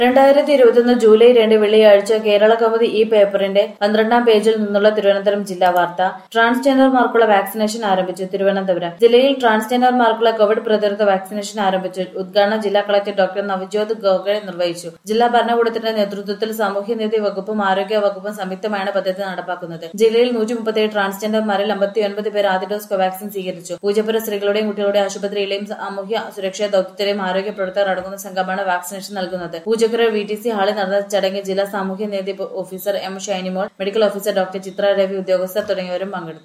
രണ്ടായിരത്തി ഇരുപത്തിയൊന്ന് ജൂലൈ രണ്ട് വെള്ളിയാഴ്ച കേരള കൗമുദി ഈ പേപ്പറിന്റെ പന്ത്രണ്ടാം പേജിൽ നിന്നുള്ള തിരുവനന്തപുരം ജില്ലാ വാർത്ത ട്രാൻസ്ജെൻഡർമാർക്കുള്ള വാക്സിനേഷൻ ആരംഭിച്ചു തിരുവനന്തപുരം ജില്ലയിൽ ട്രാൻസ്ജെൻഡർമാർക്കുള്ള കോവിഡ് പ്രതിരോധ വാക്സിനേഷൻ ആരംഭിച്ചു ഉദ്ഘാടനം ജില്ലാ കളക്ടർ ഡോക്ടർ നവജ്യോത് ഗോഖലെ നിർവഹിച്ചു ജില്ലാ ഭരണകൂടത്തിന്റെ നേതൃത്വത്തിൽ സാമൂഹ്യനീതി വകുപ്പും ആരോഗ്യ വകുപ്പും സംയുക്തമായാണ് പദ്ധതി നടപ്പാക്കുന്നത് ജില്ലയിൽ നൂറ്റി മുപ്പത്തിയേഴ് ട്രാൻസ്ജെൻഡർമാരിൽ അമ്പത്തിയൊൻപത് പേർ ആദ്യ ഡോസ് കോവാക്സിൻ സ്വീകരിച്ചു പൂജപ്പുര സ്ത്രീകളുടെയും കുട്ടികളുടെയും ആശുപത്രിയിലെയും സാമൂഹ്യ സുരക്ഷാ ദൌത്യത്തിലെയും ആരോഗ്യ പ്രവർത്തകർ അടങ്ങുന്ന സംഘമാണ് വാക്സിനേഷൻ നൽകുന്നത് പൂജപ്പുര വി ടി സി ഹാളിൽ നടന്ന ചടങ്ങിൽ ജില്ലാ സാമൂഹ്യ നീതി officer M Shainimol medical officer doctor Chithra Ravi ഉദ്യോഗസ്ഥർ തുടങ്ങിയവരും പങ്കെടുത്തു